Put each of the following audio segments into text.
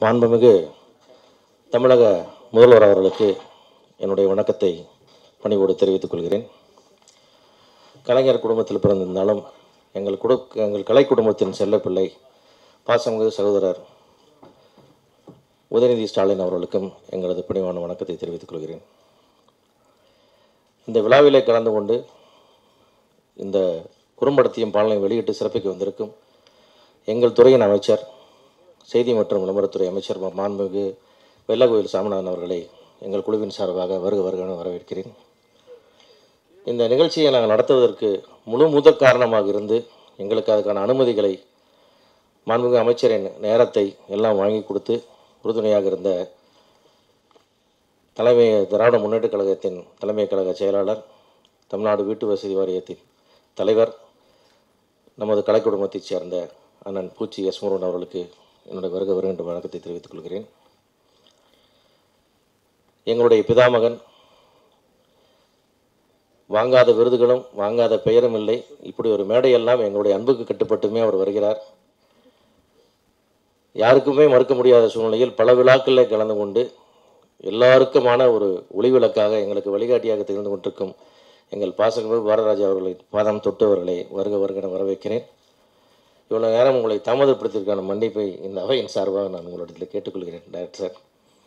மாண்புமிகு தமிழக முதல்வர் அவர்களுக்கு என்னுடைய வணக்கத்தை பணிவோடு தெரிவித்துக் கொள்கிறேன் கலைஞர் குடும்பத்தில் பிறந்திருந்தாலும் எங்கள் குடு எங்கள் கலை குடும்பத்தின் செல்லப்பிள்ளை பாசமிகு சகோதரர் உதயநிதி ஸ்டாலின் அவர்களுக்கும் எங்களது பணிவான வணக்கத்தை தெரிவித்துக் கொள்கிறேன் இந்த விழாவிலே கலந்து கொண்டு இந்த குறும்படத்தையும் பாலனையும் வெளியிட்டு சிறப்பிக்க வந்திருக்கும் எங்கள் துறையின் அமைச்சர் செய்தி மற்றும் விளம்பரத்துறை அமைச்சர் மா- மாண்புமிகு வெள்ளகோயில் சாமிநாதன் அவர்களை எங்கள் குழுவின் சார்பாக வருக வருகன வரவேற்கிறேன் இந்த நிகழ்ச்சியை நாங்கள் நடத்துவதற்கு முழு முதற் காரணமாக இருந்து எங்களுக்கு அதுக்கான அனுமதிகளை மாண்புமிகு அமைச்சரின் நேரத்தை எல்லாம் வாங்கி கொடுத்து உறுதுணையாக இருந்த தலைமை திராவிட முன்னேற்றக் கழகத்தின் தலைமை கழக செயலாளர் தமிழ்நாடு வீட்டு வசதி வாரியத்தின் தலைவர் நமது கலை குடும்பத்தைச் சேர்ந்த அண்ணன் பூச்சி எஸ் முருகன் அவர்களுக்கு என்னுடைய வருக வருகின்ற வணக்கத்தை தெரிவித்துக் கொள்கிறேன் எங்களுடைய பிதாமகன் வாங்காத விருதுகளும் வாங்காத பெயரும் இல்லை இப்படி ஒரு மேடையெல்லாம் எங்களுடைய அன்புக்கு கட்டுப்பட்டுமே அவர் வருகிறார் யாருக்குமே மறுக்க முடியாத சூழ்நிலையில் பல விழாக்களில் கலந்து கொண்டு எல்லாருக்குமான ஒரு ஒளிவிளக்காக எங்களுக்கு வழிகாட்டியாக திகழ்ந்து கொண்டிருக்கும் எங்கள் பாசகமிகு பாரதராஜா அவர்களை பாதம் தொட்டவர்களை வருக வருகன வரவேற்கிறேன் இவ்வளோ நேரம் உங்களை தாமதப்படுத்தியதற்கான மன்னிப்பை இந்த அவையின் சார்பாக நான் உங்களிடத்தில் கேட்டுக்கொள்கிறேன் டைரக்டர் சார்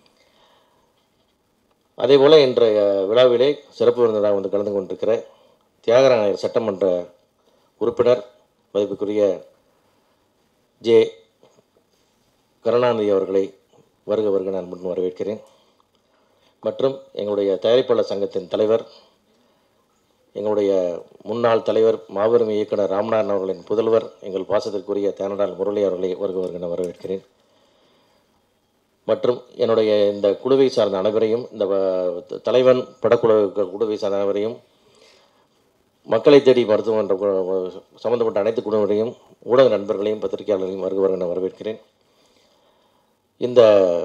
அதேபோல் இன்றைய விழாவிலே சிறப்பு விருந்தினராக வந்து கலந்து கொண்டிருக்கிற தியாகராயர் சட்டமன்ற உறுப்பினர் மதிப்புக்குரிய ஜே கருணாநிதி அவர்களை வருக வருக நான் முன் வரவேற்கிறேன் மற்றும் எங்களுடைய தயாரிப்பாளர் சங்கத்தின் தலைவர் எங்களுடைய முன்னாள் தலைவர் மாபெரும் இயக்குனர் ராமநாதன் அவர்களின் புதல்வர் எங்கள் பாசத்திற்குரிய தேனடால் முரளி அவர்களை வருக வருக நான் வரவேற்கிறேன் மற்றும் என்னுடைய இந்த குழுவை சார்ந்த அனைவரையும் இந்த வ- தலைவன் படக்குழு குழுவை சார்ந்த அனைவரையும் மக்களை தேடி மருத்துவம் என்ற கு- சம்பந்தப்பட்ட அனைத்து குழுவினரையும் ஊடக நண்பர்களையும் பத்திரிகையாளர்களையும் வருக வருக நான் வரவேற்கிறேன் இந்த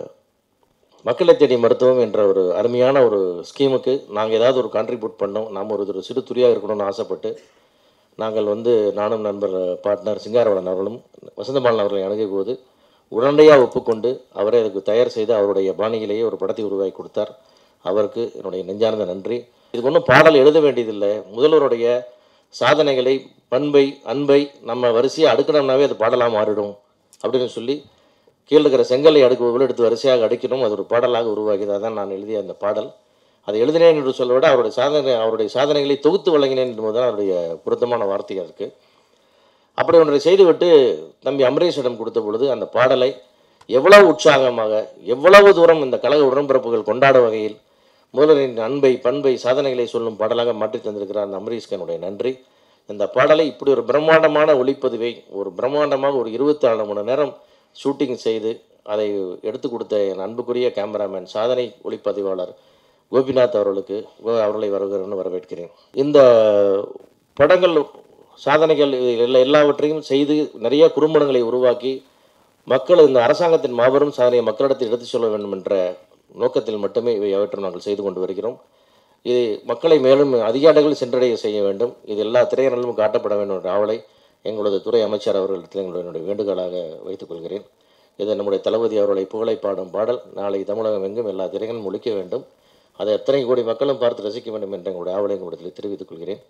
மக்களை தேடி மருத்துவம் என்ற ஒரு அருமையான ஒரு ஸ்கீமுக்கு நாங்கள் ஏதாவது ஒரு கான்ட்ரிபியூட் பண்ணோம் நாம் ஒரு ஒரு சிறு துறையாக இருக்கணும்னு ஆசைப்பட்டு நாங்கள் வந்து நானும் நண்பர் பார்ட்னர் சிங்காரவளன் அவர்களும் வசந்தபாலன் அவர்களை அணுகிய போது உடனடியாக ஒப்புக்கொண்டு அவரே அதுக்கு தயார் செய்து அவருடைய பாணியிலேயே ஒரு படத்தை உருவாக்கி கொடுத்தார் அவருக்கு என்னுடைய நெஞ்சார்ந்த நன்றி இதுக்கு ஒன்றும் பாடல் எழுத வேண்டியதில்லை முதல்வருடைய சாதனைகளை பண்பை அன்பை நம்ம வரிசையாக அடுக்கணும்னாவே அது பாடலாக மாறிடும் அப்படின்னு சொல்லி கீழே இருக்கிற செங்கலை அடுக்கு போல எடுத்து வரிசையாக அடிக்கணும் அது ஒரு பாடலாக உருவாகியது அதான் நான் எழுதிய அந்த பாடல் அதை எழுதினேன் என்று சொல்ல விட அவருடைய சாதனை அவருடைய சாதனைகளை தொகுத்து வழங்கினேன் என்பதுதான் அவருடைய பொருத்தமான வார்த்தையாக இருக்குது அப்படி ஒன்றை செய்துவிட்டு தம்பி அமரேஷிடம் கொடுத்த பொழுது அந்த பாடலை எவ்வளவு உற்சாகமாக எவ்வளவு தூரம் இந்த கழக உடன்பிறப்புகள் கொண்டாடும் வகையில் முதல்வரின் அன்பை பண்பை சாதனைகளை சொல்லும் பாடலாக மாற்றி தந்திருக்கிறார் அந்த அமரீஷ்க்கு என்னுடைய நன்றி இந்த பாடலை இப்படி ஒரு பிரம்மாண்டமான ஒளிப்பதிவை ஒரு பிரம்மாண்டமாக ஒரு இருபத்தி நாலு மணி நேரம் ஷூட்டிங் செய்து அதை எடுத்து கொடுத்த என் அன்புக்குரிய கேமராமேன் சாதனை ஒளிப்பதிவாளர் கோபிநாத் அவர்களுக்கு கோ- அவர்களை வருகிறேன் வரவேற்கிறேன் இந்த படங்கள் சாதனைகள் இது எல்லா எல்லாவற்றையும் செய்து நிறைய குறும்படங்களை உருவாக்கி மக்கள் இந்த அரசாங்கத்தின் மாபெரும் சாதனையை மக்களிடத்தில் எடுத்துச் சொல்ல வேண்டும் என்ற நோக்கத்தில் மட்டுமே இவை அவற்றை நாங்கள் செய்து கொண்டு வருகிறோம் இது மக்களை மேலும் அதிக அளவில் சென்றடைய செய்ய வேண்டும் இது எல்லா திரையரங்கிலும் காட்டப்பட வேண்டும் என்ற ஆவலை எங்களது துறை அமைச்சர் அவர்களிடத்தில் எங்களுடைய என்னுடைய வேண்டுகோளாக வைத்துக் கொள்கிறேன் இது நம்முடைய தளபதி அவர்களை புகழை பாடும் பாடல் நாளை தமிழகம் எங்கும் எல்லா திரைகளும் ஒழிக்க வேண்டும் அதை எத்தனை கோடி மக்களும் பார்த்து ரசிக்க வேண்டும் என்ற எங்களுடைய ஆவலை எங்களிடத்தில் தெரிவித்துக் கொள்கிறேன்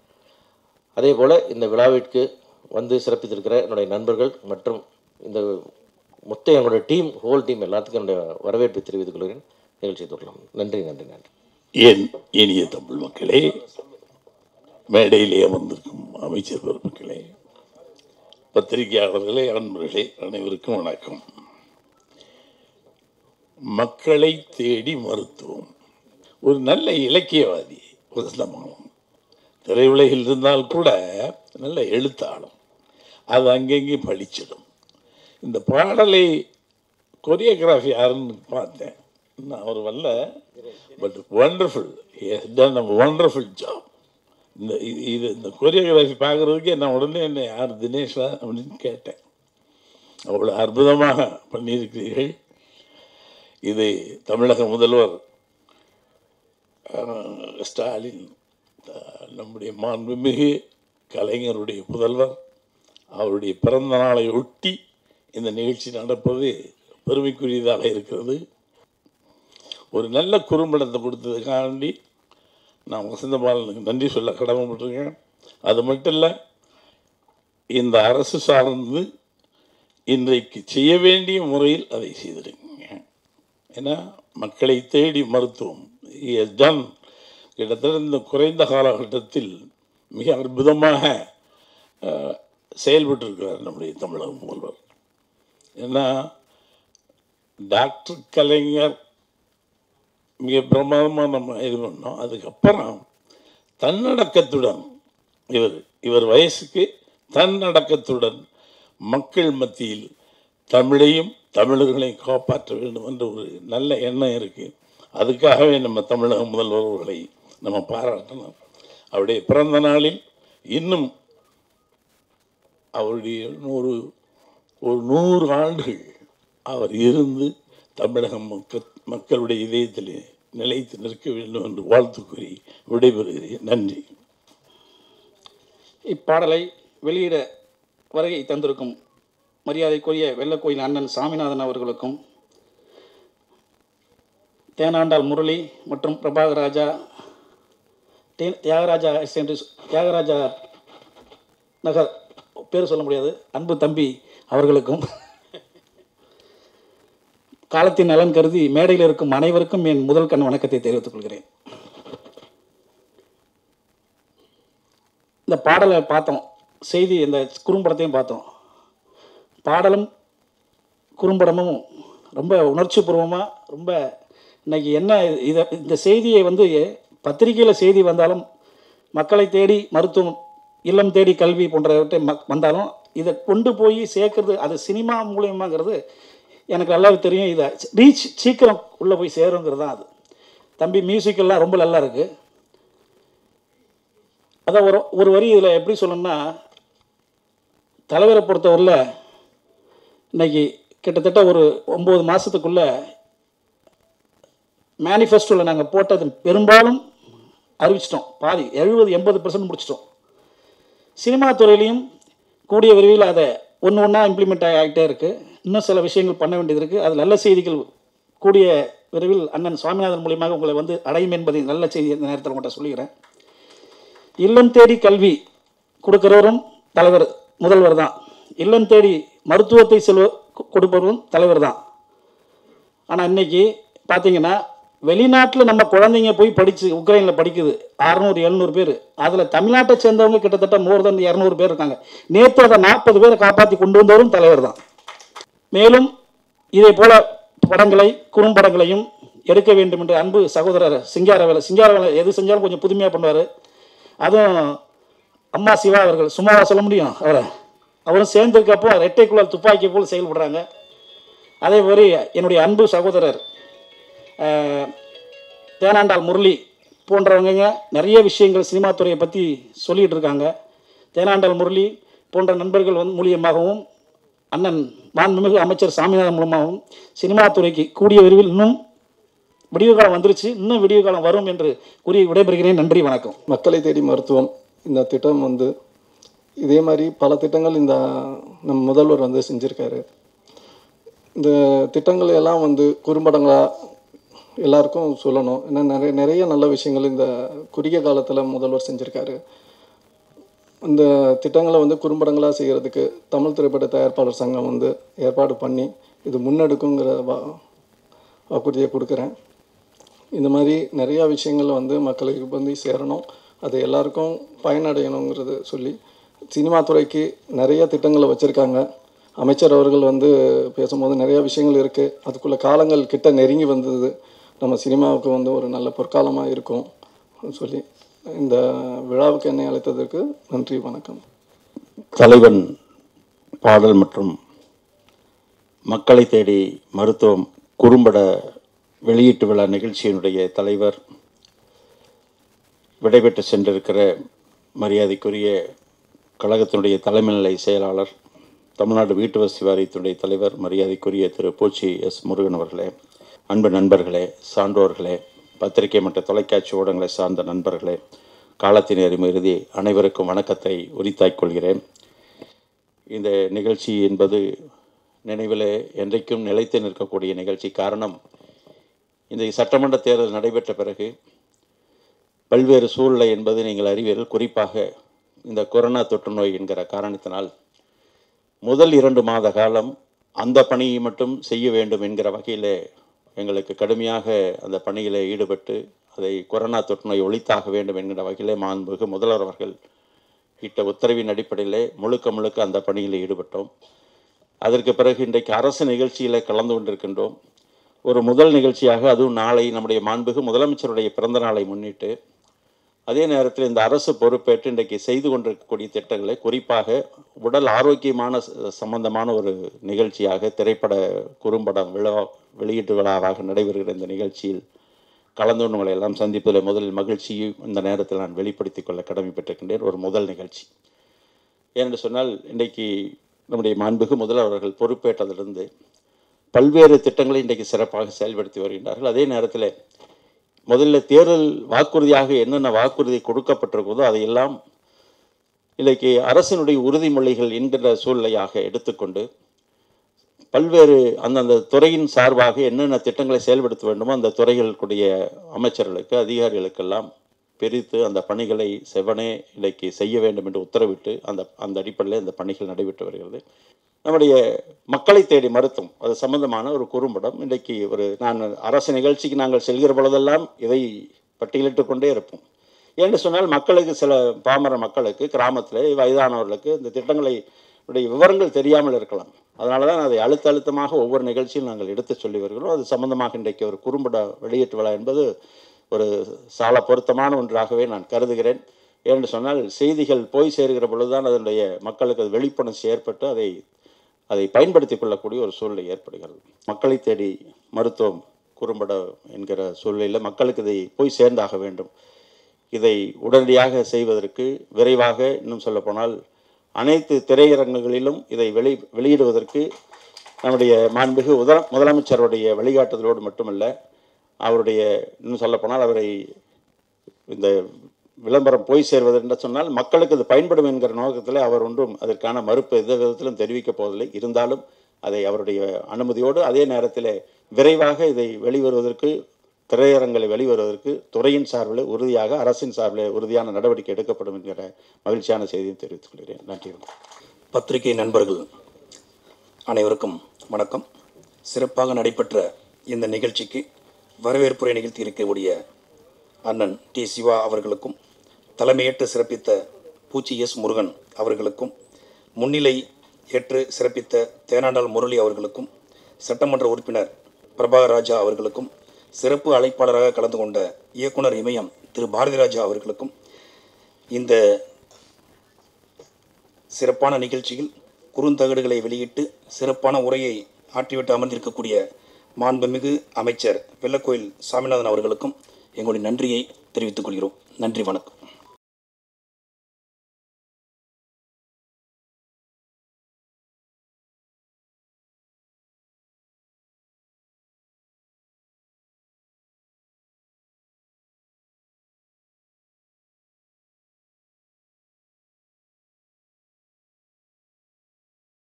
அதே போல் இந்த விழாவிற்கு வந்து சிறப்பித்திருக்கிற என்னுடைய நண்பர்கள் மற்றும் இந்த மொத்த எங்களுடைய டீம் ஹோல் டீம் எல்லாத்துக்கும் என்னுடைய வரவேற்பை தெரிவித்துக் கொள்கிறேன் நிகழ்ச்சி தொடரலாம் நன்றி நன்றி நன்றி என் இனிய தமிழ் மக்களே மேடையிலே அமர்ந்திருக்கும் அமைச்சர் பெருமக்களே பத்திரிகையாளர்களே அன்பர்களே அனைவருக்கும் வணக்கம் மக்களை தேடி மருத்துவம் ஒரு நல்ல இலக்கியவாதி வசந்தமானம் திரையுலகில் இருந்தால் கூட நல்ல எழுத்தாளம் அது அங்கங்கே பளிச்சிடும் இந்த பாடலை கொரியோகிராஃபி யாருன்னு பார்த்தேன் நான் அவர் வரல but wonderful done a wonderful job இந்த இது இது இந்த கொரியோகிராஃபி பார்க்குறதுக்கே நான் உடனே என்ன யார் தினேஷா அப்படின்னு கேட்டேன் அவ்வளோ அற்புதமாக பண்ணியிருக்கிறீர்கள் இது தமிழக முதல்வர் அஹ், ஸ்டாலின் அஹ், நம்முடைய மாண்புமிகு கலைஞருடைய புதல்வர் அவருடைய பிறந்த நாளை ஒட்டி இந்த நிகழ்ச்சி நடப்பது பெருமைக்குரியதாக இருக்கிறது ஒரு நல்ல குறும்படத்தை கொடுத்ததுக்காண்டி நான் வசந்தபாலனுக்கு நன்றி சொல்ல கடமைப்பட்டிருக்கேன் அது மட்டும் இல்லை இந்த அரசு சார்ந்து இன்றைக்கு செய்ய வேண்டிய முறையில் அதை செய்திருக்கீங்க ஏன்னா மக்களை தேடி மருத்துவம் டன் கிட்டத்தட்ட இந்த குறைந்த காலகட்டத்தில் மிக அற்புதமாக அஹ், செயல்பட்டிருக்கிறார் நம்முடைய தமிழக முதல்வர் ஏன்னா டாக்டர் கலைஞர் மிக பிரமாதமாக நம்ம இது பண்ணோம் அதுக்கப்புறம் தன்னடக்கத்துடன் இவர் இவர் வயசுக்கு தன்னடக்கத்துடன் மக்கள் மத்தியில் தமிழையும் தமிழர்களையும் காப்பாற்ற வேண்டும் என்ற ஒரு நல்ல எண்ணம் இருக்குது அதுக்காகவே நம்ம தமிழக முதல்வர் அவர்களை நம்ம பாராட்டணும் அவருடைய பிறந்த நாளில் இன்னும் அவருடைய நூறு ஒரு நூறு ஆண்டுகள் அவர் இருந்து தமிழக மக்கள் மக்களுடைய இதயத்திலே நிலைத்து நிற்க வேண்டும் என்று வாழ்த்து கூறி விடைபெறுகிறேன் நன்றி இப்பாடலை வெளியிட வருகை தந்திருக்கும் மரியாதைக்குரிய வெள்ளக்கோயில் அண்ணன் சாமிநாதன் அவர்களுக்கும் தேனாண்டாள் முரளி மற்றும் பிரபாகராஜா தே- தியாகராஜா சென்று தியாகராஜா நகர் பேர் சொல்ல முடியாது அன்பு தம்பி அவர்களுக்கும் காலத்தின் நலன் கருதி மேடையில் இருக்கும் அனைவருக்கும் என் முதல் கண் வணக்கத்தை தெரிவித்துக் கொள்கிறேன் இந்த பாடலை பார்த்தோம் செய்தி இந்த குறும்படத்தையும் பார்த்தோம் பாடலும் குறும்படமும் ரொம்ப உணர்ச்சிபூர்வமாக ரொம்ப இன்னைக்கு என்ன இதை இந்த செய்தியை வந்து பத்திரிகையில் செய்தி வந்தாலும் மக்களை தேடி மருத்துவம் இல்லம் தேடி கல்வி போன்றவற்றை மக் வந்தாலும் இதை கொண்டு போய் சேர்க்கறது அது சினிமா மூலியமாங்கிறது எனக்கு நல்லாவே தெரியும் இதை ரீச் சீக்கிரம் உள்ளே போய் சேருங்கிறது தான் அது தம்பி மியூசிக்கெல்லாம் ரொம்ப நல்லா இருக்குது அதான் ஒரு ஒரு வரி இதில் எப்படி சொல்லணும்னா தலைவரை பொறுத்தவரையில் இன்னைக்கு கிட்டத்தட்ட ஒரு ஒம்பது மாதத்துக்குள்ள மேனிஃபெஸ்டோவில் நாங்கள் போட்டது பெரும்பாலும் அறிவிச்சிட்டோம் பாதி எழுபது எண்பது பர்சன்ட் முடிச்சிட்டோம் சினிமா துறையிலையும் கூடிய விரைவில் அதை ஒன்று ஒன்றா இம்ப்ளிமெண்ட் ஆகிட்டே இருக்குது இன்னும் சில விஷயங்கள் பண்ண வேண்டியது இருக்குது அது நல்ல செய்திகள் கூடிய விரைவில் அண்ணன் சுவாமிநாதன் மூலியமாக உங்களை வந்து அடையும் என்பதை நல்ல செய்தி இந்த நேரத்தில் உங்கள்கிட்ட சொல்லிக்கிறேன் இல்லம் தேடி கல்வி கொடுக்கிறவரும் தலைவர் முதல்வர் தான் இல்லம் தேடி மருத்துவத்தை செல்வ கொ- கொடுப்பவரும் தலைவர் தான் ஆனால் இன்னைக்கு பார்த்தீங்கன்னா வெளிநாட்டில் நம்ம குழந்தைங்க போய் படித்து உக்ரைனில் படிக்குது அறநூறு எழுநூறு பேர் அதில் தமிழ்நாட்டை சேர்ந்தவங்க கிட்டத்தட்ட மோர் தென் இரநூறு பேர் இருக்காங்க நேற்று அதை நாற்பது பேரை காப்பாற்றி கொண்டு வந்தவரும் தலைவர் தான் மேலும் இதே போல படங்களை குறும்படங்களையும் எடுக்க வேண்டும் என்று அன்பு சகோதரர் சிங்காரவேலை சிங்காரவேலை எது செஞ்சாலும் கொஞ்சம் புதுமையாக பண்ணுவார் அதுவும் அம்மா சிவா அவர்கள் சும்மாவா சொல்ல முடியும் அவரை அவரும் சேர்ந்திருக்கப்போ ரெட்டை குழல் துப்பாக்கி போல் செயல்படுறாங்க அதே மாதிரி என்னுடைய அன்பு சகோதரர் அஹ், தேனாண்டாள் முரளி போன்றவங்க நிறைய விஷயங்கள் சினிமா துறையை பற்றி சொல்லிகிட்டு இருக்காங்க தேனாண்டாள் முரளி போன்ற நண்பர்கள் வந்து மூலியமாகவும் அண்ணன் மாண்புமிகு அமைச்சர் சாமிநாதன் மூலமாகவும் சினிமா துறைக்கு கூடிய விரைவில் இன்னும் விடிவு காலம் வந்துருச்சு இன்னும் விடிவு காலம் வரும் என்று கூறி விடைபெறுகிறேன் நன்றி வணக்கம் மக்களை தேடி மருத்துவம் இந்த திட்டம் வந்து இதே மாதிரி பல திட்டங்கள் இந்த நம் முதல்வர் வந்து செஞ்சுருக்காரு இந்த திட்டங்கள் எல்லாம் வந்து குறும்படங்களா எல்லாருக்கும் சொல்லணும் ஏன்னா நிறைய நிறைய நல்ல விஷயங்கள் இந்த குறுகிய காலத்தில் முதல்வர் செஞ்சுருக்காரு இந்த திட்டங்களை வந்து குறும்படங்களாக செய்கிறதுக்கு தமிழ் திரைப்பட தயாரிப்பாளர் சங்கம் வந்து ஏற்பாடு பண்ணி இது முன்னெடுக்குங்கிற வா வாக்குறுதியை கொடுக்குறேன் இந்த மாதிரி நிறையா விஷயங்கள் வந்து மக்களுக்கு வந்து சேரணும் அது எல்லாருக்கும் பயனடையணுங்கிறது சொல்லி சினிமா துறைக்கு நிறைய திட்டங்களை வச்சுருக்காங்க அமைச்சர் அவர்கள் வந்து பேசும்போது நிறைய விஷயங்கள் இருக்குது அதுக்குள்ள காலங்கள் கிட்ட நெருங்கி வந்தது நம்ம சினிமாவுக்கு வந்து ஒரு நல்ல பொற்காலமாக இருக்கும் சொல்லி இந்த விழாவுக்கு என்னை அழைத்ததற்கு நன்றி வணக்கம் தலைவன் பாடல் மற்றும் மக்களை தேடி மருத்துவம் குறும்பட வெளியீட்டு விழா நிகழ்ச்சியினுடைய தலைவர் விடைபெற்று சென்றிருக்கிற மரியாதைக்குரிய கழகத்தினுடைய தலைமை நிலை செயலாளர் தமிழ்நாடு வீட்டு வசதி வாரியத்தினுடைய தலைவர் மரியாதைக்குரிய திரு பூச்சி எஸ் முருகன் அவர்களே அன்பு நண்பர்களே சான்றோர்களே பத்திரிகை மற்றும் தொலைக்காட்சி ஊடகங்களை சார்ந்த நண்பர்களே காலத்தின் அறிமுறுதி அனைவருக்கும் வணக்கத்தை உரித்தாய்க் கொள்கிறேன் இந்த நிகழ்ச்சி என்பது நினைவிலே என்றைக்கும் நிலைத்து நிற்கக்கூடிய நிகழ்ச்சி காரணம் இந்த சட்டமன்ற தேர்தல் நடைபெற்ற பிறகு பல்வேறு சூழ்நிலை என்பது நீங்கள் அறிவீர்கள் குறிப்பாக இந்த கொரோனா தொற்று நோய் என்கிற காரணத்தினால் முதல் இரண்டு மாத காலம் அந்த பணியை மட்டும் செய்ய வேண்டும் என்கிற வகையிலே எங்களுக்கு கடுமையாக அந்த பணியிலே ஈடுபட்டு அதை கொரோனா தொற்று நோய் ஒழித்தாக வேண்டும் என்கிற வகையிலே மாண்புமிகு முதல்வர் அவர்கள் இட்ட உத்தரவின் அடிப்படையிலே முழுக்க முழுக்க அந்த பணியில் ஈடுபட்டோம் அதற்கு பிறகு இன்றைக்கு அரசு நிகழ்ச்சியில் கலந்து கொண்டிருக்கின்றோம் ஒரு முதல் நிகழ்ச்சியாக அதுவும் நாளை நம்முடைய மாண்புகு முதலமைச்சருடைய பிறந்த நாளை முன்னிட்டு அதே நேரத்தில் இந்த அரசு பொறுப்பேற்று இன்றைக்கு செய்து கொண்டிருக்கக்கூடிய திட்டங்களை குறிப்பாக உடல் ஆரோக்கியமான ச- சம்பந்தமான ஒரு நிகழ்ச்சியாக திரைப்பட குறும்படம் விழா வெளியீட்டு விழாவாக நடைபெறுகிற இந்த நிகழ்ச்சியில் கலந்து கொண்டவங்களை எல்லாம் சந்திப்பதில் முதலில் மகிழ்ச்சியும் இந்த நேரத்தில் நான் வெளிப்படுத்திக் கொள்ள கடமைப்பட்டிருக்கின்றேன் ஒரு முதல் நிகழ்ச்சி ஏனென்று சொன்னால் இன்றைக்கு நம்முடைய மாண்புகு முதல்வர் அவர்கள் பொறுப்பேற்றதிலிருந்து பல்வேறு திட்டங்களை இன்றைக்கு சிறப்பாக செயல்படுத்தி வருகின்றார்கள் அதே நேரத்தில் முதல்ல தேர்தல் வாக்குறுதியாக என்னென்ன வாக்குறுதி கொடுக்கப்பட்டிருக்கிறதோ அதையெல்லாம் இன்றைக்கு அரசினுடைய உறுதிமொழிகள் என்கிற சூழ்நிலையாக எடுத்துக்கொண்டு பல்வேறு அந்தந்த துறையின் சார்பாக என்னென்ன திட்டங்களை செயல்படுத்த வேண்டுமோ அந்த துறைகளுக்குடைய அமைச்சர்களுக்கு அதிகாரிகளுக்கெல்லாம் பிரித்து அந்த பணிகளை செவனே இன்றைக்கு செய்ய வேண்டும் என்று உத்தரவிட்டு அந்த அந்த அடிப்படையில் இந்த பணிகள் நடைபெற்று வருகிறது நம்முடைய மக்களை தேடி மருத்துவம் அது சம்பந்தமான ஒரு குறும்படம் இன்றைக்கு ஒரு நான் அரசு நிகழ்ச்சிக்கு நாங்கள் செல்கிற பொழுதெல்லாம் இதை பட்டியலிட்டு கொண்டே இருப்போம் ஏன்னு சொன்னால் மக்களுக்கு சில பாமர மக்களுக்கு கிராமத்தில் வயதானவர்களுக்கு இந்த திட்டங்களை உடைய விவரங்கள் தெரியாமல் இருக்கலாம் அதனால தான் அதை அழுத்த அழுத்தமாக ஒவ்வொரு நிகழ்ச்சியும் நாங்கள் எடுத்து சொல்லி வருகிறோம் அது சம்பந்தமாக இன்றைக்கு ஒரு குறும்பட வெளியீட்டு விழா என்பது ஒரு சால பொருத்தமான ஒன்றாகவே நான் கருதுகிறேன் ஏன்னு சொன்னால் செய்திகள் போய் சேர்கிற பொழுதுதான் அதனுடைய மக்களுக்கு அது வெளிப்புணர்ச்சி ஏற்பட்டு அதை அதை பயன்படுத்திக் கொள்ளக்கூடிய ஒரு சூழ்நிலை ஏற்படுகிறது மக்களை தேடி மருத்துவம் குறும்பட என்கிற சூழ்நிலையில் மக்களுக்கு இதை போய் சேர்ந்தாக வேண்டும் இதை உடனடியாக செய்வதற்கு விரைவாக இன்னும் சொல்லப்போனால் அனைத்து திரையரங்குகளிலும் இதை வெளி வெளியிடுவதற்கு நம்முடைய மாண்புமிகு உத முதலமைச்சருடைய வழிகாட்டுதலோடு மட்டுமல்ல அவருடைய இன்னும் சொல்லப்போனால் அவரை இந்த விளம்பரம் போய் சேர்வது என்று சொன்னால் மக்களுக்கு இது பயன்படும் என்கிற நோக்கத்தில் அவர் ஒன்றும் அதற்கான மறுப்பு எந்த விதத்திலும் தெரிவிக்கப் போவதில்லை இருந்தாலும் அதை அவருடைய அனுமதியோடு அதே நேரத்தில் விரைவாக இதை வெளிவருவதற்கு திரையரங்களை வெளிவருவதற்கு துறையின் சார்பில் உறுதியாக அரசின் சார்பில் உறுதியான நடவடிக்கை எடுக்கப்படும் என்கிற மகிழ்ச்சியான செய்தியை தெரிவித்துக் கொள்கிறேன் நன்றி பத்திரிகை நண்பர்கள் அனைவருக்கும் வணக்கம் சிறப்பாக நடைபெற்ற இந்த நிகழ்ச்சிக்கு வரவேற்புரை நிகழ்த்தி இருக்கக்கூடிய அண்ணன் டி சிவா அவர்களுக்கும் தலைமையேற்று சிறப்பித்த பூச்சி எஸ் முருகன் அவர்களுக்கும் முன்னிலை ஏற்று சிறப்பித்த தேனாண்டாள் முரளி அவர்களுக்கும் சட்டமன்ற உறுப்பினர் பிரபாகர் ராஜா அவர்களுக்கும் சிறப்பு அழைப்பாளராக கலந்து கொண்ட இயக்குனர் இமயம் திரு பாரதிராஜா அவர்களுக்கும் இந்த சிறப்பான நிகழ்ச்சியில் குறுந்தகடுகளை வெளியிட்டு சிறப்பான உரையை ஆற்றிவிட்டு அமர்ந்திருக்கக்கூடிய மாண்புமிகு அமைச்சர் வெள்ளக்கோயில் சாமிநாதன் அவர்களுக்கும் எங்களுடைய நன்றியை தெரிவித்துக் கொள்கிறோம் நன்றி வணக்கம்